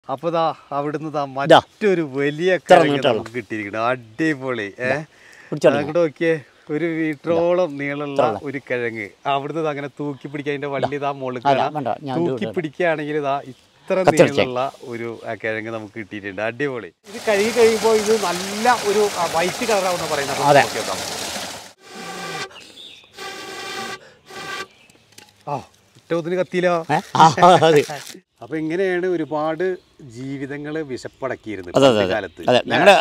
അപ്പൊ ദാ അവിടുന്ന് ദാ മറ്റൊരു വലിയ കിഴങ്ങ് നമുക്ക് കിട്ടിയിരിക്കണം അടിപൊളി ഏഹ് പിടിച്ചോളൂ. അങ്ങോട്ട് നോക്കിയേ ഒരു മീറ്ററോളം നീളമുള്ള ഒരു കിഴങ്ങ് അവിടുന്ന് ദാ അങ്ങനെ തൂക്കി പിടിക്കാൻ അതിന്റെ വള്ളി ഇതാ മുകളിൽ അല്ല, വേണ്ട, ഞാൻ ഇത് തൂക്കി പിടിക്കുകയാണെങ്കിൽ ഇതാ ഇത്ര കത്തിരിച്ചേ. നീളമുള്ള ഒരു ആ, കിഴങ്ങ് നമുക്ക് കിട്ടിയിട്ടുണ്ട് അടിപൊളി ഇത് കഴുകി കഴിയുമ്പോൾ ഇത് നല്ല ഒരു വൈറ്റ് കളറാവുന്ന പറയുന്നത് അപ്പൊ അതെ. നോക്കി നോക്കാം. ആ ഇട്ടത്തിന് കത്തിയില്ലോ ഏ? ആ, അതെ അപ്പൊ ഇങ്ങനെയാണ് ഒരുപാട് ജീവിതങ്ങള് വിശപ്പടക്കിയിരുന്നത് അതെ അതെ പണ്ട് അതെ കാലത്ത് അതെ ഞങ്ങളുടെ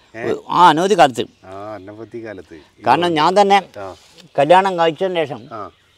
ആ അനവധി കാലത്ത് ആ അന്നപത്തി കാലത്ത് കാരണം ഞാൻ തന്നെ ആ കല്യാണം കഴിച്ചതിന് ശേഷം ആ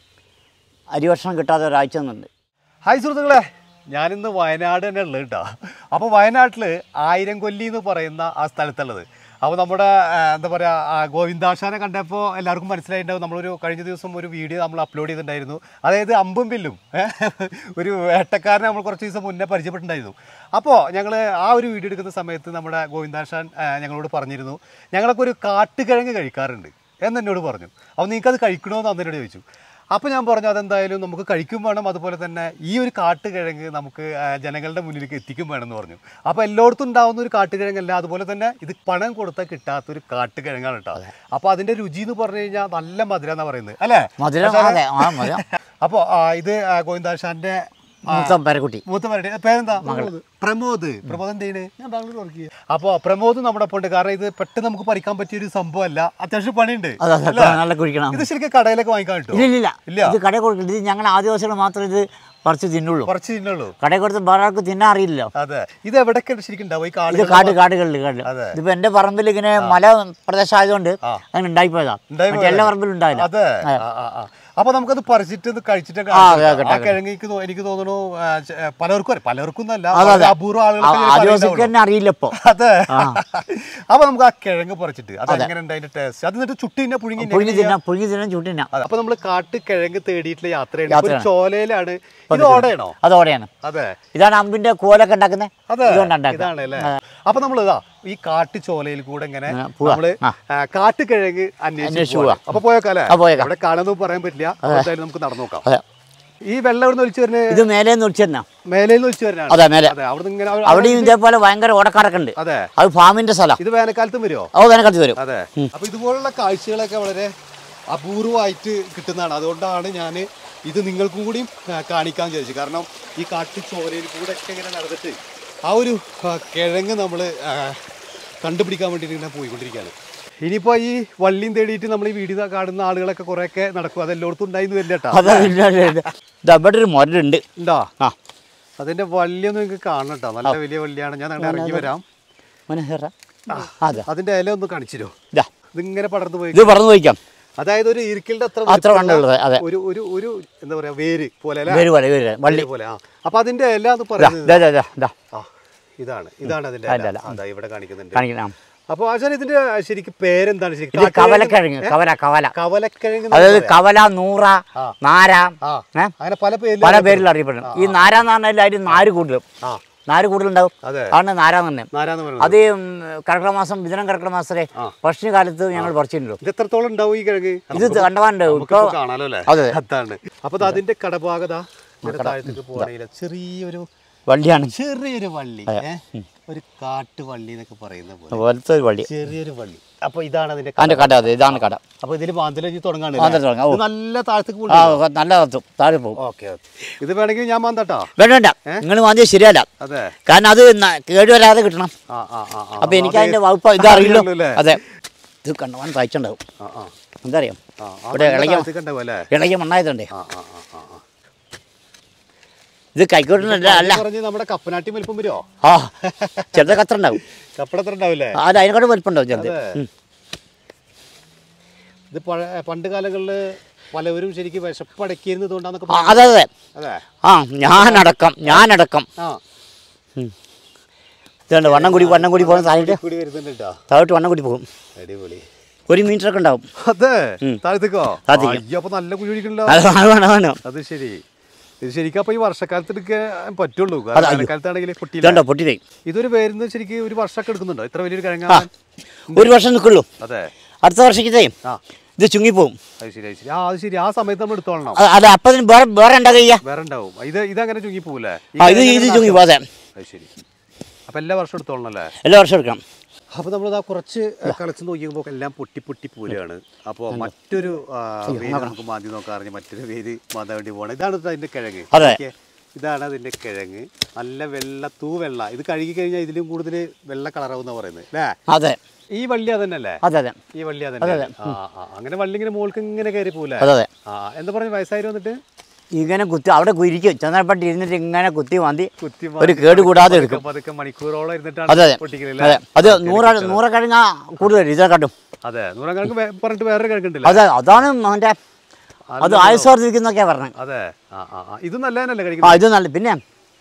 അരിഭക്ഷണം കിട്ടാതെ ഒരാഴ്ച നിന്നുണ്ട് ഹായ് സുഹൃത്തുക്കളെ ഞാനിന്ന് വയനാട് തന്നെ ഉള്ളത് കേട്ടോ അപ്പോൾ വയനാട്ടിൽ ആയിരം കൊല്ലി എന്ന് പറയുന്ന ആ സ്ഥലത്തുള്ളത് അപ്പോൾ നമ്മുടെ ആ, എന്താ പറയുക ഗോവിന്ദാശാനെ കണ്ടപ്പോൾ എല്ലാവർക്കും മനസ്സിലായിട്ടുണ്ടാവും നമ്മളൊരു കഴിഞ്ഞ ദിവസം ഒരു വീഡിയോ നമ്മൾ അപ്ലോഡ് ചെയ്തിട്ടുണ്ടായിരുന്നു അതായത് അമ്പും വില്ലും ഏ, ഒരു വേട്ടക്കാരനെ നമ്മൾ കുറച്ച് ദിവസം മുന്നേ പരിചയപ്പെട്ടിട്ടുണ്ടായിരുന്നു അപ്പോൾ ഞങ്ങൾ ആ ഒരു വീഡിയോ എടുക്കുന്ന സമയത്ത് നമ്മുടെ ഗോവിന്ദാശാൻ ആ, ഞങ്ങളോട് പറഞ്ഞിരുന്നു ഞങ്ങളൊക്കെ ഒരു കാട്ടുകിഴങ്ങ് കഴിക്കാറുണ്ട് എന്ന് എന്നോട് പറഞ്ഞു അപ്പോൾ നിങ്ങൾക്കത് കഴിക്കണമെന്ന് അന്നേരോട് ചോദിച്ചു അപ്പോൾ ഞാൻ പറഞ്ഞു അതെന്തായാലും നമുക്ക് കഴിക്കും വേണം അതുപോലെ തന്നെ ഈ ഒരു കാട്ടുകിഴങ്ങ് നമുക്ക് ആ, ജനങ്ങളുടെ മുന്നിലേക്ക് എത്തിക്കും വേണം എന്ന് പറഞ്ഞു അപ്പോൾ എല്ലായിടത്തും ഉണ്ടാവുന്ന ഒരു കാട്ടുകിഴങ്ങല്ല അതുപോലെ തന്നെ ഇത് പണം കൊടുത്താൽ കിട്ടാത്തൊരു കാട്ടുകിഴങ്ങാണ് കേട്ടോ അപ്പോൾ അതിൻ്റെ രുചി എന്ന് പറഞ്ഞു കഴിഞ്ഞാൽ നല്ല മധുര എന്നാണ് പറയുന്നത് അല്ലേ മധുരം അതെ ആ മധുരം അപ്പോൾ ഇത് ആ, ഗോവിന്ദാശാന്റെ മൂത്ത പേരക്കുട്ടി മൂത്ത പേരുടെ പേരെന്താ പ്രമോദ് പ്രമോദ് എന്ത് ചെയ്യണേ ഞാൻ ബാംഗ്ലൂർ വർക്ക് ചെയ്യാം അപ്പോൾ പ്രമോദ് നമ്മുടെ ഒപ്പം ഉണ്ട് കാരണം ഇത് പെട്ടെന്ന് നമുക്ക് പറിക്കാൻ പറ്റിയ ഒരു സംഭവമല്ല അത്യാവശ്യം പണിയുണ്ട് അതെ അതെ നല്ല കുഴിക്കണം ഇത് ശരിക്കും കടയിലൊക്കെ വാങ്ങിക്കാൻ കിട്ടും ഇല്ല ഇല്ല ഇല്ല. ഇത് കടയിൽ കൊടുക്കില്ല ഇത് ഞങ്ങൾ ആദിവാസികൾ മാത്രമേ ഇത് പറിച്ച് തിന്നുള്ളൂ കുറച്ച് തിന്നുള്ളൂ കടയിൽ കൊടുത്ത് വേറെ ആൾക്ക് തിന്നാൻ അറിയില്ലല്ലോ അതെ ഇത് എവിടൊക്കെ ശരിക്കും ഉണ്ടാവും ഈ ഇത് കാടുകൾ കാട് കാടുകളിൽ കാട് അതെ. ഇതിപ്പോ എന്റെ പറമ്പിൽ ഇങ്ങനെ മല പ്രദേശം ആയതുകൊണ്ട് ആ. അങ്ങനെ ഉണ്ടായിപ്പോയതാ ഉണ്ടായി മറ്റേ എല്ലാ പറമ്പിലും ഉണ്ടാവില്ല അതെ ആ, ആ, ആ. അപ്പൊ നമുക്കത് പറിച്ചിട്ട് ഇത് കഴിച്ചിട്ട് ആ, അതെ, കാണിച്ചു കേട്ടോ, ആ കിഴങ്ങ് എനിക്ക് തോ- എനിക്ക് തോന്നുന്നു ആ, ചെ- ഏ, പലർക്കും അറിയാം പലർക്കും എന്നല്ല അതെ, വളരെ അതെ. അപൂർവ ആളുകൾക്ക് ആ- ഇതിനെ ആദിവാസിക്ക് അറിയുന്നുള്ളൂ. തന്നെ അറിയില്ല ഇപ്പൊ അതെ ആ. അപ്പൊ നമുക്ക് ആ കിഴങ്ങ് പറിച്ചിട്ട് അത് എങ്ങനെ ഉണ്ട് അതിന്റെ ടേസ്റ്റ് അത് എന്നിട്ട് ചുട്ടി തന്നെ പുഴുങ്ങി പുഴുങ്ങി തിന്നാം പുഴുങ്ങി തിന്നാൻ ചൂട്ടിന്നാ അതെ. അപ്പൊ നമ്മള് കാട്ട് കിഴങ്ങ് തേടിയിട്ടുള്ള യാത്രയാണ് ഇപ്പൊ ഒരു യാത്രയാണ്. ചോലയിലാണ് ഇത് ഓടയാണോ അതോടെയാണ് അതെ ഇതാണ് അമ്പിന്റെ കോലൊക്കെ ഉണ്ടാക്കുന്നത് അതെ ഇതുകൊണ്ട് ഉണ്ടാക്കുക ഇതാണ് അല്ലേ അപ്പൊ നമ്മൾ ഇതാ ഈ കാട്ടു ചോലയിൽ കൂടെ ഇങ്ങനെ ആ, പോവാ. നമ്മള് ആ. ആ, കാട്ടുകിഴങ്ങ് അന്വേഷിച്ച് അന്വേഷിച്ച് പോവാ അപ്പൊ പോയേക്കാം അല്ലേ ആ, പോയേക്കാം. ഇവിടെ കാണുന്നത് പറയാൻ പറ്റില്ല അപ്പൊ എന്തായാലും നമുക്ക് നടന്നു നോക്കാം അതെ ഈ വെള്ളം ഇവിടെ നിന്ന് ഒലിച്ചു വരുന്നത് ഇത് മേലെ നിന്ന് ഒളിച്ചിരുന്ന മേലയിൽ നിന്ന് ഒലിച്ചു വരുന്നതാണ് അതെ മേലെ അതെ അവിടെ ഇങ്ങനെ അവിടെ- അവിടെയും ഇതേപോലെ ഭയങ്കര ഓടക്കാടൊക്കെ ഉണ്ട് അതെ അത് ഫാമിന്റെ സ്ഥലം ഇത് വേനൽക്കാലത്തും വരുമോ അത് വേനൽക്കാലത്ത് വരും അതെ അപ്പൊ ഇതുപോലുള്ള കാഴ്ചകളൊക്കെ വളരെ അപൂർവമായിട്ട് കിട്ടുന്നതാണ് അതുകൊണ്ടാണ് ഞാൻ ഇത് നിങ്ങൾക്കും കൂടിയും ആ, കാണിക്കാൻ ചോദിച്ചു കാരണം ഈ കാട്ടു ചോരയിൽ കൂടെ ഒക്കെ ഇങ്ങനെ നടന്നിട്ട് ആ ഒരു ആ, കിഴങ്ങ് നമ്മൾ കണ്ടുപിടിക്കാൻ വേണ്ടിയിട്ട് ഇങ്ങനെ പോയിക്കൊണ്ടിരിക്കുകയാണ് ഇനിയിപ്പോൾ ഈ വള്ളിയും തേടിയിട്ട് നമ്മൾ ഈ വീഡിയോ കാണുന്ന ആളുകളൊക്കെ കുറേയൊക്കെ നടക്കും അതെല്ലായിടത്തും ഉണ്ടായിരുന്നു വരില്ല കേട്ടോ അതെ ഇല്ല, ഇല്ല, ഇല്ല. ഇത് അവിടെ ഒരു മുരടുണ്ട് ഉണ്ടോ ആ അതിന്റെ വള്ളിയൊന്നും നിങ്ങൾക്ക് കാണണം കേട്ടോ നല്ല വലിയ വള്ളിയാണ് ഞാൻ അങ്ങോട്ട് ഇറങ്ങി വരാം മനസ്സിലാ അതെ അതിന്റെ ഇല ഒന്ന് കാണിച്ചിരോ ഇതാ ഇതിങ്ങനെ പടർന്നു പോയി ഇത് പറന്നു പോയിക്കാം അതായത് ഒരു ഇരിക്കലിന്റെ അത്ര അത്ര വലിപ്പമുള്ള കണ്ടുള്ളത് അതെ ഒരു ഒരു ഒരു എന്താ പറയാ വേര് പോലെ അല്ലേ വേര് പോലെ വേര് പോലെ. വള്ളി വേര് പോലെ ആ അപ്പൊ അതിന്റെ ഇല എന്ന് ഇതാ പറയുന്നത് ഇതാ, ഇതാ, ഇതാ, ഇതാ. ആ ഇതാണ് ഇതാണ് അതിന്റെ അതിന്റെ ഇല ഇല. അതാ ഇവിടെ കാണിക്കുന്നുണ്ട് കാണിക്കണം അപ്പൊ ആശാൻ ഇതിന്റെ ശരിക്കും പേരെന്താണ് ശരിക്കും ഇത് കവലക്കിഴങ്ങ് കവല കവല കവലക്കിഴങ്ങ് അതായത് കവല നൂറ ആ. നാര ആ ഏ? അങ്ങനെ പല പേരിൽ പല പേരിൽ അറിയപ്പെടുന്നു ഈ നാര എന്ന് പറഞ്ഞാൽ അതിൽ നാര് കൂടുതലും ആ നാര് കൂടുതലുണ്ടാവും അതെ ആണ് നാര എന്ന് പറഞ്ഞത് നാരാന്ന് പറയുന്നത് അത് ഈ, ഉം, കർക്കിടക മാസം മിഥുനം കർക്കിടക മാസത്തിലെ ആ. വർഷ കാലത്ത് ഞങ്ങൾ പറിച്ചിട്ടുണ്ടല്ലോ ഇത് എത്രത്തോളം ഉണ്ടാവും ഈ കിഴങ്ങ് ഇത് കണ്ടവാണ്ട് ഇപ്പൊ നമുക്കിപ്പോ കാണാലോ അല്ലേ അതെ. അതാണ് അപ്പൊ ദാ അതിന്റെ കടഭാഗത ഇങ്ങനെ താഴത്തേക്ക് പോകണമെങ്കിൽ ചെറിയൊരു വള്ളിയാണ് ചെറിയൊരു വള്ളി ഏ? ഒരു കാട്ടുവള്ളി എന്നൊക്കെ പറയുന്ന പോലെ പോലത്തെ ഒരു വള്ളി ചെറിയൊരു വള്ളി അപ്പൊ ഇതാണ് അതിന്റെ കട. അതിന്റെ കട അതെ ഇതാണ് കട അപ്പൊ ഇതില് മാന്തലജി തുടങ്ങാണ് മാന്തൽ തുടങ്ങാം, ഓ. നല്ല താഴത്തേക്ക് ആ പോകും നല്ല കത്തും താഴെ പോകും ഓക്കെ ഇത് വേണമെങ്കിൽ ഞാൻ മാന്തട്ടോ വേണ്ട വേണ്ട നിങ്ങൾ വാങ്ങിയത് ശരിയല്ല അതെ കാരണം അത് ന- കേടുവരാതെ കിട്ടണം ആ ആ ആ ആ. അപ്പൊ എനിക്ക് അതിന്റെ വകുപ്പ് ഇതറിയില്ലോ അറിയുള്ളൂ അല്ലേ? അതെ ഇത് കണ്ടവാൻ തയ്ച്ചുണ്ടാവും ആ ആ എന്താ അറിയാം ആ, ആ ഇവിടെ നല്ല ഇളകിയ താഴത്തേക്ക് ഉണ്ടാവും അല്ലേ ഇളകിയ മണ്ണായതുണ്ടേ ആ ആ ആ ആ ആ. ഇത് കൈക്കോട്ടുന്നല്ല അല്ല ഇത് പറഞ്ഞ് നമ്മുടെ കപ്പനാട്ടി വലിപ്പം വരുമോ ആ ചെറുത് കത്തുണ്ടാവും കപ്പടത്ര ഉണ്ടാവില്ലേ അത് അതിനെക്കാട്ടും വലിപ്പമുണ്ടാവും ചെറുത് അതെ. ഉം. ഇത് പഴ- പണ്ട് കാലങ്ങളിൽ പലവരും ശരിക്കും വിശപ്പടക്കിയിരുന്നത് കൊണ്ടാന്നൊക്കെ ആ, പറഞ്ഞു. അതെ അതെ അതെ ആ ഞാനടക്കം ഞാനടക്കം ആ ഇതുണ്ട് വണ്ണം കൂടി വണ്ണം കൂടി പോകുന്ന താഴോട്ട് കൂടി വരുന്നുണ്ട് കേട്ടോ താഴോട്ട് വണ്ണം കൂടി പോകും അടിപൊളി ഒരു മീറ്റർ ഒക്കെ ഉണ്ടാവും അതെ ഉം. താഴത്തേക്കോ താഴത്തേക്ക്. അയ്യോ അപ്പൊ നല്ല കുഴി ഒഴിക്കണല്ലോ അത് വേണം വേണം അത് ശരി ഇത് ശരിക്കും അപ്പൊ ഈ വർഷക്കാലത്ത് എടുക്കാൻ പറ്റുള്ളൂ അതെ, അയ്യോ. വേനൽക്കാലത്താണെങ്കിൽ പൊട്ടിയില്ല ഇതുണ്ടോ പൊട്ടിതേ ഇതൊരു പേരുന്ന് ശരിക്കും ഒരു വർഷമൊക്കെ എടുക്കുന്നുണ്ടോ ഇത്ര വലിയൊരു ആ കിഴങ്ങാൻ ഒരു വർഷം നിൽക്കുള്ളൂ അതെ അടുത്ത വർഷത്തേക്കേ ആ ഇത് ചുങ്ങിപ്പോവും അത് ശരി അത് ശരി ആ അത് ശരി ആ സമയത്ത് നമ്മൾ എടുത്തോളണം അ- അല്ല അപ്പം ഇതിന് വേറെ വേറെ ഉണ്ടാകുക വേറെ ഉണ്ടാവും ഇത് ഇതങ്ങനെ ചുങ്ങി പോകൂലേ ആ ഇത് ഇത് ചുങ്ങി പോകാതെ അത് ശരി അപ്പൊ എല്ലാ വർഷം എടുത്തോളണം അല്ലേ എല്ലാ വർഷവും എടുക്കണം അപ്പോൾ നമ്മളിതാ കുറച്ച് കളിച്ച് നോക്കിയപ്പോൾ എല്ലാം പൊട്ടി പൊട്ടി പോരുകയാണ് അപ്പോൾ മറ്റൊരു ആ, വേര് നമുക്ക് മാന്തി നോക്കാൻ അറിഞ്ഞ് മറ്റൊരു വേര് മാന്താൻ വേണ്ടി പോകണം ഇതാണ് ട്ടോ അതിന്റെ കിഴങ്ങ് അതെ. നോക്കിയേ. ഇതാണ് അതിന്റെ കിഴങ്ങ് നല്ല വെള്ള തൂവെള്ള ഇത് കഴുകി കഴിഞ്ഞാൽ ഇതിലും കൂടുതൽ വെള്ള കളറാവുന്ന പറയുന്നത് അല്ലേ അതെ ഈ വള്ളി അതന്നല്ലേ അതെ അതെ ഈ വള്ളി അതന്നെ ആ ആ അങ്ങനെ വള്ളി ഇങ്ങനെ മോൾക്ക് ഇങ്ങനെ കയറി പോകൂലേ അതെ അതെ ആ എന്താ പറഞ്ഞു വയസ്സായി വന്നിട്ട് ഇങ്ങനെ കുത്തി അവിടെ കുരിക്കും ചന്ദ്രപ്പട്ടി ഇരുന്നിട്ട് ഇങ്ങനെ കുത്തി മാന്തി കുത്തി ഒരു കേട് കൂടാതെ പതുക്കെ എടുക്കും പതുക്കെ മണിക്കൂറോളം അതെ ഇരുന്നിട്ടാണ് അതെ പൊട്ടിക്കലല്ലേ അതെ അത് നൂറ നൂറക്കിഴങ്ങ കൂടുതൽ ഇതിനെക്കാട്ടും അതെ നൂറാം കണക്ക് വേ- പറഞ്ഞിട്ട് വേറെ കിഴക്കുണ്ടല്ലോ അതെ അതാണ് അവൻ്റെ അത് ആയുസ്വർദ്ധിക്കുന്നൊക്കെയാണ് പറഞ്ഞത് അതെ ആ ആ ആ ഇത് നല്ലതന്നല്ലേ ആ കഴിക്കുന്നത് ഇത് നല്ല പിന്നെ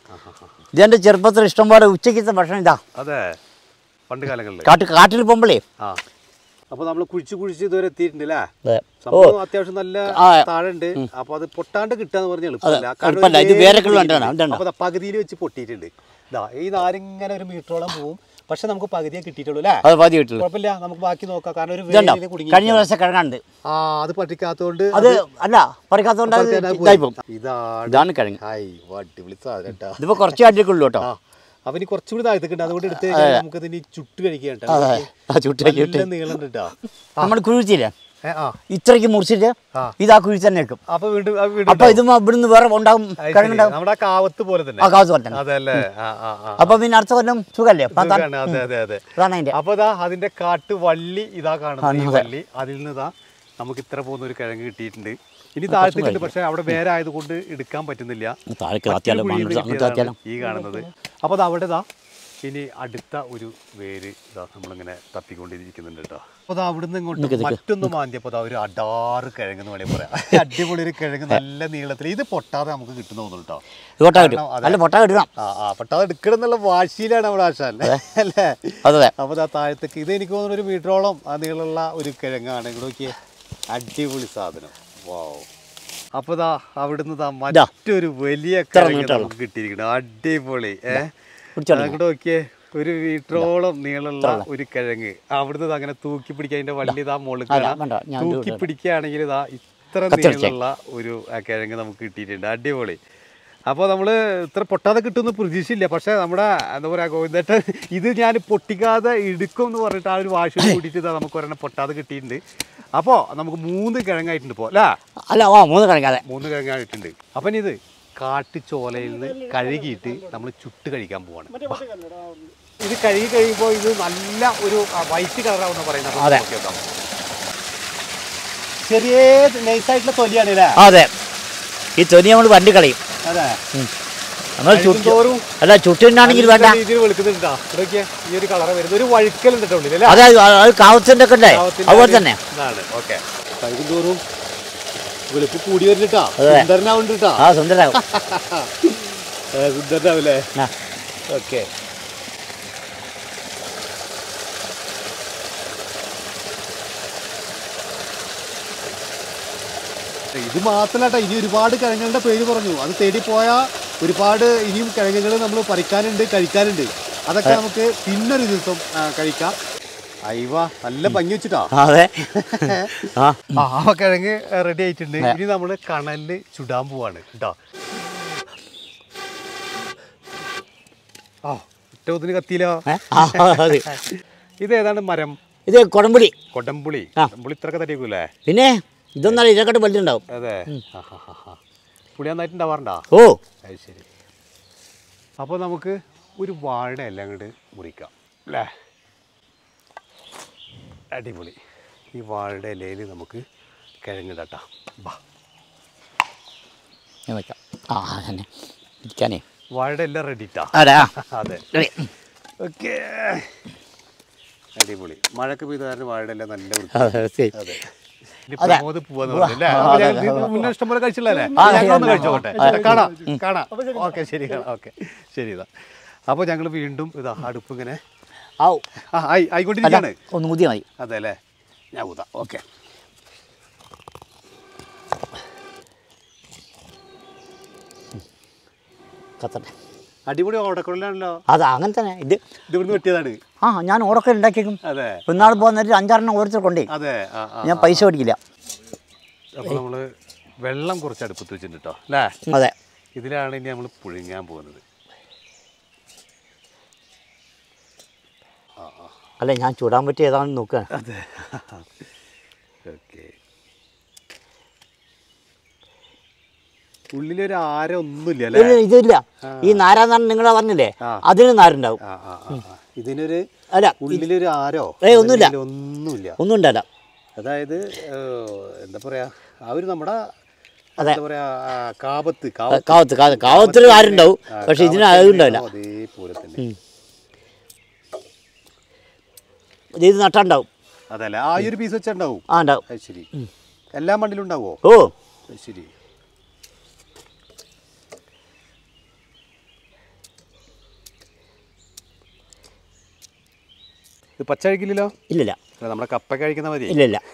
ഇതെൻ്റെ ചെറുപ്പത്തിൽ ഇഷ്ടംപോലെ ഉച്ചയ്ക്കത്തെ ഭക്ഷണം ഇതാ അതെ പണ്ട് കാലങ്ങളിൽ കാട്ട് കാട്ടിൽ പോകുമ്പോഴേ ആ അപ്പൊ നമ്മൾ കുഴിച്ച് കുഴിച്ച് ഇതുവരെ എത്തിയിട്ടുണ്ട് അല്ലേ അതെ സംഭവം അത്യാവശ്യം നല്ല ആ. താഴെ ഉണ്ട് അപ്പൊ അത് പൊട്ടാണ്ട് കിട്ടാന്ന് പറഞ്ഞ എളുപ്പമല്ല കാരണം എളുപ്പമല്ല. ഒരു ഇത് വേര് വേരൊക്കെ ഉള്ളതാണ്. പിടിയിട്ടുണ്ട്. ഇതുണ്ടോ? അപ്പൊ ദാ പകുതിയിൽ വെച്ച് പൊട്ടിയിട്ടുണ്ട് ഇതാ ഈ നാരിങ്ങനെ ഒരു മീറ്ററോളം പോവും പക്ഷെ നമുക്ക് പകുതിയെ കിട്ടിയിട്ടുള്ളൂ അല്ലേ അത് പാതി കിട്ടുള്ളൂ കുഴപ്പമില്ല നമുക്ക് ബാക്കി നോക്കാം കാരണം ഒരു ഇതുണ്ടോ വേരിന് കുടുങ്ങി കഴിഞ്ഞ പ്രാവശ്യം കിഴങ്ങുണ്ട് ആ അത് പറ്റിക്കാത്തോണ്ട് അത് അല്ല പറിക്കാത്തതുകൊണ്ട് അത് പറിക്കാതെ പോയി. ഇതായി പോകും ഇതാണ് ഇതാണ് കിഴങ്ങ് ഹായ് അടിപൊളി സാധനം കേട്ടോ ഇതിപ്പോൾ കുറച്ച് അടിക്കുള്ളൂ കേട്ടോ ആ അവന് കുറച്ചുകൂടി താഴ്ത്തിട്ടുണ്ട് അതുകൊണ്ട് എടുത്ത് കഴിഞ്ഞാൽ നമുക്ക് ഇതിന് ചുട്ട് കഴിക്കാൻ അതെ ആ ചുട്ടി ചുട്ടി നല്ല നീളം കേട്ടോ നമ്മൾ കുഴിച്ചില്ലേ ഏ, ആ ഇത്രയ്ക്ക് മുറിച്ചിട്ട് ആ. ഇത് ആ കുഴി തന്നെ വെക്കും അപ്പൊ വീണ്ടും ആ വീണ്ടും അപ്പൊ ഇത് ഇവിടുന്ന് വേറെ ഉണ്ടാവും അത് ശരി. കിഴങ്ങുണ്ടാവും നമ്മുടെ ആ കാവത്ത് പോലെ തന്നെ ആ കാവത്ത് പോലെ തന്നെ അതല്ലേ ആ ആ ആ അപ്പൊ പിന്നെ അടുത്ത കൊല്ലം സുഖല്ലേ അപ്പൊ അതാണ് സുഖാണ്. അതെ അതെ അതെ അതാണ് അതിന്റെ അപ്പൊ ഇതാ അതിന്റെ കാട്ട് വള്ളി ഇതാ കാണുന്നത് ഈ അതെ. വള്ളി അതിൽ നിന്ന് ഇതാ നമുക്ക് ഇത്ര പോകുന്ന ഒരു കിഴങ്ങ് കിട്ടിയിട്ടുണ്ട് ഇനി താഴ്ത്തിട്ടുണ്ട് പക്ഷെ അവിടെ വേറെ ആയതുകൊണ്ട് എടുക്കാൻ പറ്റുന്നില്ല താഴേക്ക് മറ്റൊരു താത്തിയാലോ കുഴിയിൽ നിന്ന് അങ്ങോട്ട് താത്തിയാലോ കിട്ടിയതാണ് ഈ കാണുന്നത് അപ്പോൾ അത് അവിടെ ഇതാ ഇനി അടുത്ത ഒരു വേര് ഇതാ നമ്മളിങ്ങനെ തപ്പിക്കൊണ്ടിരിക്കുന്നുണ്ട് കേട്ടോ അപ്പോൾ അത് അവിടുന്ന് ഇങ്ങോട്ട് മറ്റൊന്ന് മാന്തിയപ്പോൾ അതാ ഒരു അടാറ് കിഴങ്ങ് എന്ന് വേണമെങ്കിൽ പറയാം അടിപൊളി ഒരു കിഴങ്ങ് നല്ല നീളത്തിൽ ഇത് പൊട്ടാതെ നമുക്ക് കിട്ടുന്ന തോന്നുന്നു കേട്ടോ ഇത് പൊട്ട കിട്ടും കാരണം അതെ. അല്ല പൊട്ട കിട്ടണം ആ ആ പൊട്ടാതെ എടുക്കണം എന്നുള്ള വാശിയിലാണ് നമ്മുടെ ആശാൻ അല്ലേ അതെ അതെ അപ്പോൾ ആ താഴത്തേക്ക് ഇത് എനിക്ക് തോന്നുന്നു ഒരു മീറ്ററോളം ആ നീളമുള്ള ഒരു കിഴങ്ങാണ് ഇവിടെ നോക്കിയേ അടിപൊളി സാധനം വാവ് അപ്പോൾ ദാ അവിടുന്ന് ദാ മറ്റൊരു വലിയ കിഴങ്ങ് നീട്ടമുള്ള. നമുക്ക് കിട്ടിയിരിക്കണം അടിപൊളി ഏഹ് പിടിച്ചോളൂ. അങ്ങോട്ട് നോക്കിയേ ഒരു മീറ്ററോളം നീളമുള്ള ഒരു കിഴങ്ങ് അവിടുന്ന് ദാ അങ്ങനെ തൂക്കി പിടിക്കാൻ അതിന്റെ വള്ളി ഇതാ മുകളിൽ അല്ല, കാണാം. വേണ്ട, ഞാൻ തൂക്കി പിടിക്കുകയാണെങ്കിൽ ഇതാ ഇത്ര കത്തിരിച്ച. നീളമുള്ള ഒരു ആ കിഴങ്ങ് നമുക്ക് കിട്ടിയിട്ടുണ്ട് അടിപൊളി അപ്പോൾ നമ്മൾ ഇത്ര പൊട്ടാതെ കിട്ടുമെന്ന് പ്രതീക്ഷയില്ല പക്ഷേ നമ്മുടെ എന്താ പറയുക ഗോവിന്ദേട്ടൻ ഇത് ഞാൻ പൊട്ടിക്കാതെ എടുക്കും എന്ന് പറഞ്ഞിട്ട് ആ ഒരു വാശി കൂട്ടിയിട്ട് ഇതാ നമുക്ക് ഒരെണ്ണം പൊട്ടാതെ കിട്ടിയിട്ടുണ്ട് അപ്പോൾ നമുക്ക് മൂന്ന് കിഴങ്ങായിട്ടുണ്ട് ഇപ്പോൾ അല്ലേ അല്ല ഓ മൂന്ന് കിഴങ്ങാതെ മൂന്ന് കിഴങ്ങായിട്ടുണ്ട് അപ്പം ഇനി ഇത് കാട്ടുചോലയിൽ നിന്ന് കഴുകിയിട്ട് നമ്മൾ ചുട്ട് കഴിക്കാൻ പോവാണ് വാ. ഇത് കഴുകി കഴിയുമ്പോൾ ഇത് നല്ല ഒരു വൈറ്റ് കളറാവുന്ന പറയുന്നത് അപ്പൊ അതെ. നോക്കി നോക്കാം. ചെറിയ നൈസായിട്ടുള്ള തൊലിയാണ് അല്ലേ അതെ ഈ തൊലി നമ്മൾ വണ്ടി കളയും അതെ നമ്മൾ ചുട്ടി തോറും അല്ല ചുട്ടിനാണെങ്കിൽ വേണ്ട രീതിയിൽ വെളുക്കുന്നുണ്ടാ ഇവിടെയൊക്കെ ഈ ഒരു കളറ് വരുന്നത് ഒരു വഴുക്കൽ ഉണ്ട് ഉള്ളിൽ അല്ലേ അതെ അത് കാവത്തിൻ്റെ ഒക്കെ ഉണ്ടേ പാവത്തിന്റെ അതുപോലെ ഒരു തന്നെ ഇതാണ് ഓക്കെ കഴിക്കും തോറും വെളുപ്പ് കൂടി വരുന്നിട്ടാ അതെ. സുന്ദരനാവുന്നുണ്ട് കേട്ടാ ആ സുന്ദരാകും സുന്ദരനാവില്ലേ ആ. ഓക്കെ ഇത് മാത്രമല്ല ഇനി ഒരുപാട് കിഴങ്ങുകളുടെ പേര് പറഞ്ഞു അത് തേടി പോയാൽ ഒരുപാട് ഇനിയും കിഴങ്ങുകൾ നമ്മൾ പറിക്കാനുണ്ട് കഴിക്കാനുണ്ട് അതൊക്കെ നമുക്ക് പിന്നൊരു ദിവസം ആ, കഴിക്കാം അയവ നല്ല ഭംഗി വെച്ചിട്ടാ അതെ ആ ആ ആ കിഴങ്ങ് റെഡി ആയിട്ടുണ്ട് ഇനി നമ്മൾ കണലില് ചുടാൻ പോവാണ് കേട്ടോ ആ ഒറ്റത്തിന് കത്തിയില്ല ഏ? ആ, അതെ ഇത് ഏതാണ് മരം ഇത് കൊടംപുളി കൊടംപുളി ആ. കൊടംപുളി ഇത്രയൊക്കെ തട്ടിയേക്കൂലേ പിന്നെ ഇതൊന്നല്ല ഇതിനെക്കാട്ട് വലുതുണ്ടാവും അതെ ആ, ആ, ആ, ആ. പുളി നന്നായിട്ടുണ്ടാവാറുണ്ടോ ഓ അത് ശരി അപ്പോൾ നമുക്ക് ഒരു വാഴ എല്ലാം അങ്ങോട്ട് മുറിക്കാം അല്ലേ അടിപൊളി ഈ വാഴയുടെ ഇലയിൽ നമുക്ക് കിഴങ്ങിടട്ടാ ബാ ഞാൻ വെക്കാം ആ തന്നെ ഇരിക്കാനേ വാഴയുടെ എല്ലാം റെഡിട്ടാ അതെ ആ അതെ ready. ഓക്കെ അടിപൊളി മഴക്ക് പെയ്ത കാരണം വാഴയുടെ എല്ലാം നല്ല വൃത്തി അതെ, ശരി. അതെ ഇനി അതെ. പ്രമോദ് പോവാന്ന് പറഞ്ഞല്ലേ അപ്പൊ ഞാൻ ഇത് മുന്നേ ഇഷ്ടംപോലെ കഴിച്ചില്ലല്ലേ ആ, ഞങ്ങളൊന്ന് ആ, കഴിച്ചോട്ടെ ആ. കാണാം കാണാം ഓക്കെ ശരി ഓക്കെ ശരി ഇതാ അപ്പോൾ ഞങ്ങൾ വീണ്ടും ഇതാ അടുപ്പ് ഇങ്ങനെ ആവും ആ ആയി അല്ല ആയിക്കൊണ്ടിരിക്കുകയാണ് ഒന്ന് മുതിയ മതി അതെ അല്ലേ ഞാൻ ഊതാം ഓക്കെ കത്തട്ടെ അടിപൊളി ഓടക്കുഴലാണല്ലോ അത് അങ്ങനെ തന്നെ ഇത് ഇത് ഇവിടുന്ന് വെട്ടിയതാണ് ആ ഞാൻ ഓടൊക്കെ ഉണ്ടാക്കിയേക്കും അതെ ഇന്നാൾ പോകുന്നിട്ട് അഞ്ചാറെണ്ണം ഓരോരുത്തർ കൊണ്ടേ അതെ ആ ആ ഞാൻ പൈസ മേടിക്കില്ല അപ്പോൾ നമ്മൾ വെള്ളം കുറച്ച് അടുപ്പത്ത് വെച്ചിട്ടുണ്ട് കേട്ടോ അല്ലേ അതെ ഇതിലാണ് ഇനി നമ്മൾ പുഴുങ്ങാൻ പോകുന്നത് അല്ല ഞാൻ ചൂടാൻ പറ്റിയ ഏതാണെന്ന് നോക്കുക അതെ ഓക്കെ ഉള്ളിലൊരു ആരം ഒന്നുമില്ല അല്ലേ ഇല്ല ഇതില്ല ഈ നാരാന്നാണ് നിങ്ങളെ പറഞ്ഞില്ലേ ആ. അതിന് നാരുണ്ടാവും ആ ആ ആ, ആ. ഇതിനൊരു അല്ല ഉള്ളിലൊരു ആരോ ഏയ് ഒന്നുമില്ല. അല്ലെങ്കിൽ ഒന്നുമില്ല ഒന്നും ഉണ്ടാവില്ല അതായത് ഏഹ്, എന്താ പറയാ ആ ഒരു നമ്മുടെ അതെ. എന്താ പറയാ ആ, കാപത്ത് കാവത്ത് കാവത്ത് കാവത്തിൽ ആരുണ്ടാവും ആ, പക്ഷെ ഇതിന് കാപത്ത് അതുണ്ടാവില്ല എങ്ങനെയാണോ അതേപോലെ തന്നെ ഇത് നട്ടുണ്ടാവും അതല്ലേ ആ ഈ ഒരു പീസ് വെച്ചുണ്ടാവും ആ ഉണ്ടാവും അത് ശരി എല്ലാ മണ്ണിലും ഉണ്ടാവോ ഓ അത് ശരി ഇത് പച്ച കഴിക്കില്ലല്ലോ ഇല്ലില്ല അല്ല നമ്മുടെ കപ്പ കഴിക്കുന്ന മതി ഇല്ല ഇല്ല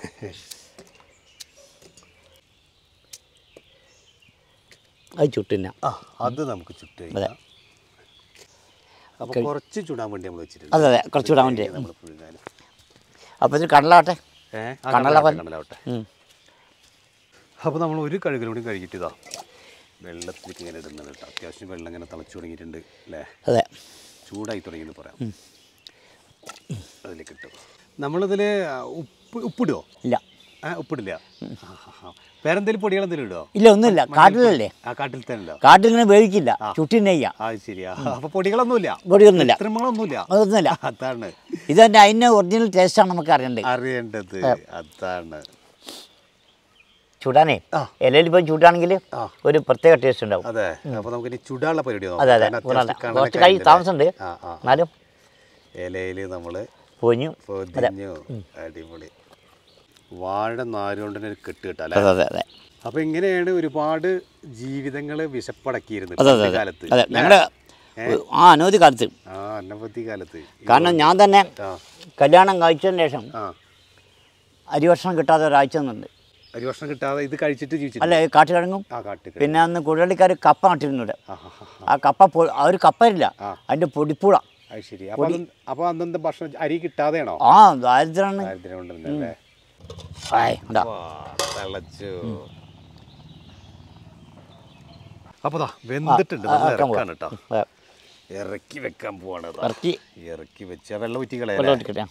അത് ചുട്ടിന്ന ആ അത് നമുക്ക് ചുട്ട് അതെ. കഴിക്കാം അപ്പൊ കുറച്ച് ചുടാൻ വേണ്ടി നമ്മൾ വെച്ചിട്ടുണ്ട് അതെ അതെ കുറച്ച് ചൂടാൻ വേണ്ടി നമ്മൾ പുഴുങ്ങാൻ അപ്പോൾ ഇത് കടലാട്ടെ ഏഹ് കണ്ണല കണ്ണലാവട്ടെ ഉം. അപ്പോൾ നമ്മൾ ഒരു കഴുകലും കൂടി കഴുകിയിട്ട് ഇതാ വെള്ളത്തിലേക്ക് ഇങ്ങനെ ഇടുന്നുണ്ട് കേട്ടോ അത്യാവശ്യം വെള്ളം ഇങ്ങനെ തിളച്ചു തുടങ്ങിയിട്ടുണ്ട് അല്ലേ അതെ ചൂടായി തുടങ്ങിയെന്ന് പറയാം അതിലേക്ക് ഇട്ടു നമ്മളിതിൽ ഉപ്പ് ഉപ്പിടുമോ ഇല്ല ആ ഉപ്പിടില്ല ആ, ആ, ആ. വേറെന്തെങ്കിലും പൊടികൾ എന്തെങ്കിലും ഇടുമോ ഇല്ല ഒന്നുമില്ല കാട്ടിലല്ലേ ആ കാട്ടിൽ തന്നെ ഉണ്ടോ കാട്ടിൽ ഇങ്ങനെ വേവിക്കില്ല ചുട്ടി നെയ്യാ ആ ശരിയാ അപ്പൊ പൊടികളൊന്നുമില്ല പൊടിയൊന്നുമില്ല കൃത്രിമങ്ങളൊന്നുമില്ല അതൊന്നുമില്ല അതാണ് ഇതെൻ്റെ അതിൻ്റെ ഒറിജിനൽ ടേസ്റ്റാണ് നമുക്ക് അറിയേണ്ടത് അറിയേണ്ടത് അതാണ് ചൂടാനേ ആ. ഇലയിൽ ഇപ്പം ചൂടാണെങ്കിൽ ആ. ഒരു പ്രത്യേക ടേസ്റ്റ് ഉണ്ടാവും അതെ അപ്പൊ നമുക്ക് ഇനി ചുടാനുള്ള പരിപാടി നോക്കാം. അതെ അതെ കാരണം കൂടാതെ അത്യാവശ്യം കുറച്ച് കണലൊക്കെ കൈ ഉണ്ട് താമസമുണ്ട് ആ ആ എന്നാലും ഇലയില് നമ്മള് പൊഞ്ഞു പൊതിഞ്ഞു അടിപൊളി വാഴ നാരുകൊണ്ട് തന്നെ ഒരു കെട്ട് കെട്ടല്ലേ അതെ അതെ അതെ അപ്പൊ ഇങ്ങനെയാണ് ഒരുപാട് ജീവിതങ്ങള് വിശപ്പടക്കിയിരുന്നത് അതെ അതെ പണ്ട് അതെ കാലത്ത് അതെ ഞങ്ങളുടെ ആ അനവധി കാലത്ത് ആ അന്നപത്തി കാലത്ത് കാരണം ഞാൻ തന്നെ ആ കല്യാണം കഴിച്ചതിന് ശേഷം ആ അരിഭക്ഷണം കിട്ടാതെ ഒരാഴ്ച നിന്നുണ്ട് ഒരു വർഷം കിട്ടാതെ ഇത് കഴിച്ചിട്ട് ജീവിച്ചിട്ട് അല്ല ഈ കാട്ടുകിഴങ്ങും ആ കാട്ടിൽ പിന്നെ അന്ന് കുഴലിക്കാർ കപ്പ നട്ടിരുന്നുണ്ട് ആ ആ, ആ. ആ കപ്പ പൊ- ആ ഒരു കപ്പയില്ല ആ. അതിൻ്റെ പൊടിപ്പുള അത് ശരി അപ്പൊ അത് അപ്പൊ അന്നത്തെ ഭക്ഷണം അരി കിട്ടാതെയാണോ ആ ദാരിദ്ര്യമാണ് ദാരിദ്ര്യം കൊണ്ടുവരുന്നല്ലേ ആയ് ഉണ്ടാ തിളച്ചു അപ്പൊ ദാ വെന്തിട്ടുണ്ട് ആ, നമ്മൾ ആ, ഇറക്കാണ് കേട്ടോ അതെ. ഇറക്കി വെക്കാൻ പോവാണ് ദാ. ഇറക്കി ഇറക്കി വെച്ച വെള്ളം ഊറ്റി വെള്ളം കളയാ എടുക്കട്ടെ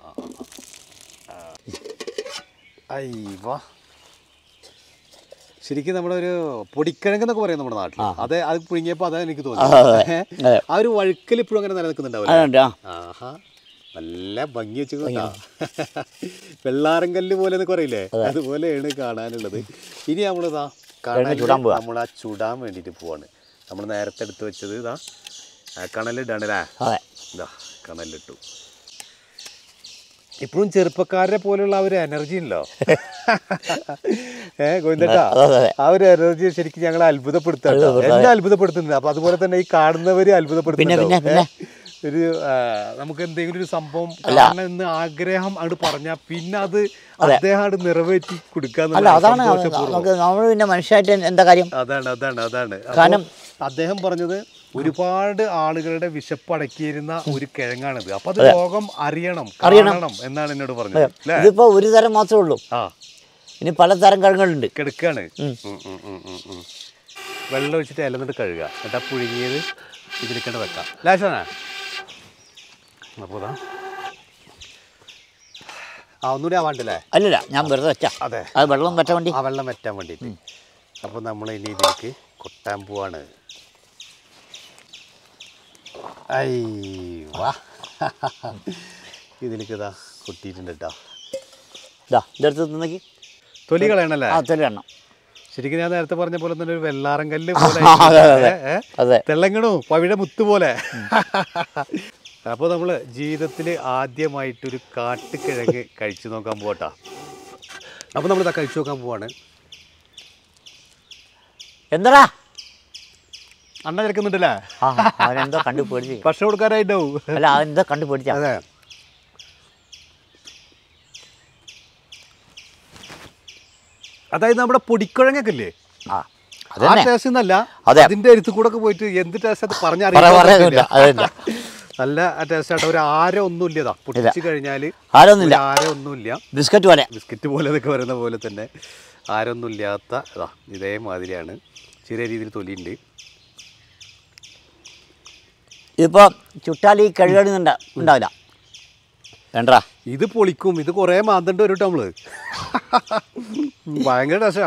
അയ്യവാ ശരിക്കും നമ്മളൊരു പൊടിക്കിഴങ്ങ് എന്നൊക്കെ പറയും നമ്മുടെ നാട്ടിൽ അത് അത് പുഴുങ്ങിയപ്പോൾ അതാ എനിക്ക് തോന്നി അതെ. അതെ. ആ ഒരു വഴുക്കൽ ഇപ്പോഴും അങ്ങനെ നിലനിൽക്കുന്നുണ്ടാവില്ല അതുണ്ട് ആ ആഹാ നല്ല ഭംഗി വെച്ച് കേട്ടാ വെള്ളാരങ്കല്ല് പോലെ എന്നൊക്കെ പറയില്ലേ അതുപോലെയാണ് കാണാനുള്ളത് ഇനി നമ്മളിതാ കിഴങ്ങ് ചുടാൻ പോവാ. നമ്മൾ ആ ചുടാൻ വേണ്ടിയിട്ട് പോവാണ് നമ്മൾ നേരത്തെ എടുത്ത് വെച്ചത് ഇതാ ആ കണലിടാണല്ലേ അതെ ഇതാ കണലിട്ടു ഇപ്പോഴും ചെറുപ്പക്കാരെ പോലുള്ള ആ ഒരു എനർജി ഉണ്ടല്ലോ ഏ ഗോവിന്ദട്ടാ അതെ അതെ ആ ഒരു എനർജി ശരിക്കും ഞങ്ങളെ അത്ഭുതപ്പെടുത്താട്ടോ എന്നെ അത്ഭുതപ്പെടുത്തുന്നുണ്ട് അപ്പൊ അതുപോലെ തന്നെ ഈ കാണുന്നവര് പിന്നെ അത്ഭുതപ്പെടുത്തുന്നുണ്ടാവും പിന്നെ ഏ? ഒരു ആ, നമുക്ക് എന്തെങ്കിലും ഒരു സംഭവം കാണണം എന്ന് ആഗ്രഹം അങ്ങോട്ട് പറഞ്ഞാൽ പിന്നെ അത് അദ്ദേഹം അങ്ങോട്ട് നിറവേറ്റി അല്ല കൊടുക്കാന്നുള്ള അതാണ് സന്തോഷപൂർവ്വം നമുക്ക് നമ്മൾ പിന്നെ മനുഷ്യമായിട്ട് എന്താ കാര്യം അതാണ് അതാണ് അതാണ് അപ്പൊ കാരണം- അദ്ദേഹം പറഞ്ഞത് ഒരുപാട് ആളുകളുടെ വിശപ്പടക്കിയിരുന്ന ഒരു കിഴങ്ങാണിത് അപ്പൊ അത് ലോകം അറിയണം കാണണം എന്നാണ് എന്നോട് പറഞ്ഞത് അല്ലേ ഇതിപ്പോൾ ഒരു തരം മാത്രമേ ഉള്ളൂ ആ ഇനി പലതരം കിഴങ്ങുകളുണ്ട് കിടക്കാണ് ഉം, ഉം, ഉം, ഉം, ഉം. വെള്ളം ഒഴിച്ചിട്ട് ഇലന്നിട്ട് കഴുകുക എന്നിട്ട് ആ പുഴുങ്ങിയത് ഇതിലേക്കണ്ട് വെക്കാം ലാശാണ അപ്പോൾ ഇതാ ആ ഒന്നുകൂടി ആവാണ്ടല്ലേ അല്ലല്ല ഞാൻ വെറുതെ വെച്ചാ അതെ അത് വെള്ളം പറ്റാൻ വേണ്ടി ആ വെള്ളം വറ്റാൻ വേണ്ടിയിട്ട് അപ്പോൾ നമ്മൾ ഇനി ഇതിലേക്ക് കൊട്ടാൻ പോവാണ് ഐ വാ ഇതിലേക്ക് ഇതാ കൊട്ടിയിട്ടുണ്ട് കേട്ടോ ഇതാ ഇതെടുത്ത് തിന്നേക്ക് തൊലി കളയണല്ലേ ആ തൊലി എണ്ണം ശരിക്കും ഞാൻ നേരത്തെ പറഞ്ഞ പോലെ തന്നെ ഒരു വെള്ളാറങ്കല്ല് പോലെ അതെ, അതെ. ഏ, ഏ? അതെ തെള്ളങ്ങണോ പവിഴ മുത്ത് പോലെ അപ്പോൾ നമ്മൾ ജീവിതത്തിൽ ആദ്യമായിട്ടൊരു കാട്ടുകിഴങ്ങ് കഴിച്ചു നോക്കാൻ പോകട്ടാ അപ്പോൾ നമ്മളിതാ കഴിച്ചു നോക്കാൻ പോവാണ് എന്താടാ അണ്ണ കിടക്കുന്നുണ്ടല്ലേ ആ അവനെന്തോ കണ്ടു പേടിച്ച് ഭക്ഷണം കൊടുക്കാനായിട്ടാവും അല്ല അവനെന്തോ കണ്ടു പേടിച്ചാ അതെ അതായത് നമ്മുടെ പൊടിക്കിഴങ്ങൊക്കെ ഇല്ലേ ആ ആ അതന്നെ ടേസ്റ്റ് എന്നല്ല അതെ. അതിന്റെ അടുത്ത് കൂടെ ഒക്കെ പോയിട്ട് എന്ത് ടേസ്റ്റ് അത് പറ പറഞ്ഞറിയാൻ പറയാനില്ല അതില്ല നല്ല ടേസ്റ്റ് ആട്ടോ ഒരു ആര ഒന്നും ഇല്ലതാ പൊട്ടിച്ച് കഴിഞ്ഞാൽ ആരൊന്നുമില്ല ആര ഒന്നുമില്ല ബിസ്ക്കറ്റ് പോലെ ബിസ്ക്കറ്റ് പോലെ എന്നൊക്കെ പറയുന്ന പോലെ തന്നെ ആരൊന്നും ഇല്ലാത്ത ഇതാ ഇതേമാതിരിയാണ് ചെറിയ രീതിയിൽ തൊലിയുണ്ട് ഇതിപ്പോൾ ചുട്ടാൽ ഈ കഴിവുകളുണ്ട് ഉണ്ടാവില്ല വേണ്ടാ ഇത് പൊളിക്കും ഇത് കുറേ മാന്തണ്ട് വരും കേട്ടോ നമ്മള് ഭയങ്കര രസാ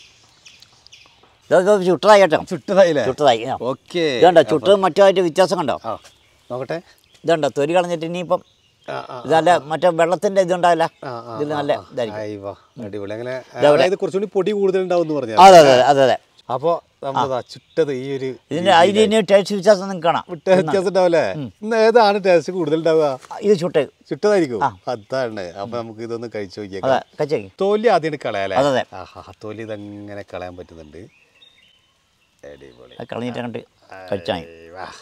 ഇത് ചുട്ടതായി കേട്ടോ ചുട്ടതായില്ലേ ചുട്ടതായി ആ. ഓക്കെ ഇതുണ്ടോ ചുട്ടത് മറ്റുമായിട്ട് വ്യത്യാസം കണ്ടോ ആ നോക്കട്ടെ ഇതുണ്ടോ തൊലി കളഞ്ഞിട്ട് ഇനിയിപ്പം ആ, ആ, ഇത് നല്ല മറ്റേ വെള്ളത്തിൻ്റെ ഇതുണ്ടാവില്ല ആ, ആ, ഇതിൽ നല്ല ഇതായിരിക്കും ആയി വാ, അടിപൊളി അങ്ങനെ ഇതെവിടെ? അതായത് കുറച്ചുകൂടി പൊടി കൂടുതൽ ഉണ്ടാവും എന്ന് പറഞ്ഞു അതെ അതെ അതെ അതെ അപ്പൊ നമ്മളതാ ചുട്ടത് ഈ ഒരു ഇതിൻ്റെ അതിൽ ഇനി ടേസ്റ്റ് വ്യത്യാസം നിങ്ങൾക്ക് കാണാം വിട്ട വ്യത്യാസം ഉണ്ടാവല്ലേ ഇന്ന് ഏതാണ് ടേസ്റ്റ് കൂടുതൽ ഉണ്ടാവുക ഇത് ചുട്ട് ചുട്ടതായിരിക്കും അതാണ് അപ്പൊ നമുക്ക് ഇതൊന്ന് കഴിച്ചു അതെ നോക്കിയേക്കാം കച്ചേക്ക് തോലി ആദ്യം കളയാലേ അതെ, അതെ. ആഹാ തോലി ഇതങ്ങനെ കളയാൻ പറ്റുന്നുണ്ട് അടിപൊളി അത് കളഞ്ഞിട്ട് കണ്ട് കഴിച്ചാൽ മതി ഏയ് വാ.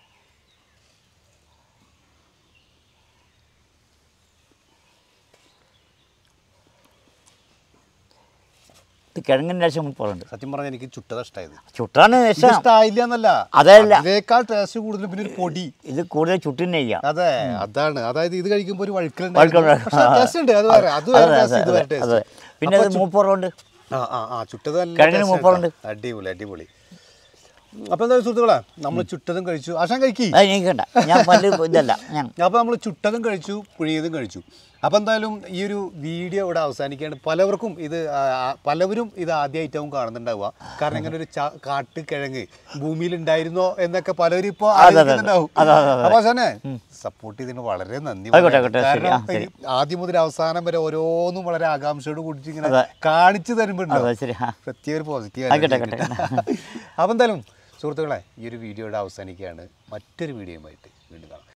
ഇത് കിഴങ്ങിൻ്റെ ശേഷം പോകുന്നുണ്ട് സത്യം പറഞ്ഞാൽ എനിക്ക് ചുട്ടത് ഇഷ്ടമായത് ചുട്ടാണ് ഇത് രസം ഇഷ്ടമായില്ല എന്നല്ല അതല്ല. അതിനേക്കാൾ ടേസ്റ്റ് കൂടുതൽ പിന്നെ ഒരു പൊടി ഇത് കൂടുതൽ ചുട്ടിന്നെ ചെയ്യാം അതെ അതാണ് അതായത് ഇത് കഴിക്കുമ്പോൾ ഒരു വഴുക്കലുണ്ട്. വഴുക്കലുണ്ട് ടേസ്റ്റ് ഉണ്ട് അത് വേറെ അത് വേറെ അതെ taste, അതെ ഇത് വേറെ അതെ taste. അതെ പിന്നെ ഇത് മൂപ്പുറമുണ്ട് ആ ആ ആ ചുട്ടത് നല്ല കിഴങ്ങിന് taste മൂപ്പറുണ്ട്. ആട്ടോ. അടിപൊളി അടിപൊളി അപ്പൊ എന്താ സുഹൃത്തുക്കളെ നമ്മൾ ചുട്ടതും കഴിച്ചു ആശാൻ കഴിക്കി അത് എനിക്ക് കണ്ട ഞാൻ പല്ല് ഇതല്ല ഞാൻ അപ്പോൾ നമ്മൾ ചുട്ടതും കഴിച്ചു പുഴിയതും കഴിച്ചു അപ്പോൾ എന്തായാലും ഈ ഒരു വീഡിയോ ഇവിടെ അവസാനിക്കുകയാണ് പലവർക്കും ഇത് ആ, ആ, പലവരും ഇത് ആദ്യമായിട്ടാവും കാണുന്നുണ്ടാവുക കാരണം ഇങ്ങനെ ഒരു ചാ- കാട്ടുകിഴങ്ങ് ഭൂമിയിൽ ഉണ്ടായിരുന്നോ എന്നൊക്കെ പലവരും ഇപ്പോൾ അതെ, അതെ. ആലോചിക്കുന്നുണ്ടാവും അതെ, അതെ, അതെ. അപ്പോൾ അവസാനെ സപ്പോർട്ട് ചെയ്തതിന് വളരെ നന്ദി ആയിക്കോട്ടെ, പറയാം. ആയിക്കോട്ടെ, ശരി. കാരണം ആ, ശരി. ഈ ആദ്യം മുതൽ അവസാനം വരെ ഓരോന്നും വളരെ ആകാംക്ഷയോട് കൂടിച്ച് ഇങ്ങനെ അതെ. കാണിച്ചു തരുമ്പോണ്ടോ അതെ ശരി ആ പ്രത്യേക ഒരു പോസിറ്റീവ് ആയിക്കോട്ടെ, ആയിക്കോട്ടെ. അപ്പോൾ എന്തായാലും സുഹൃത്തുക്കളെ ഈ ഒരു വീഡിയോയുടെ അവസാനിക്കുകയാണ് മറ്റൊരു വീഡിയോയുമായിട്ട് വീണ്ടും കാണാം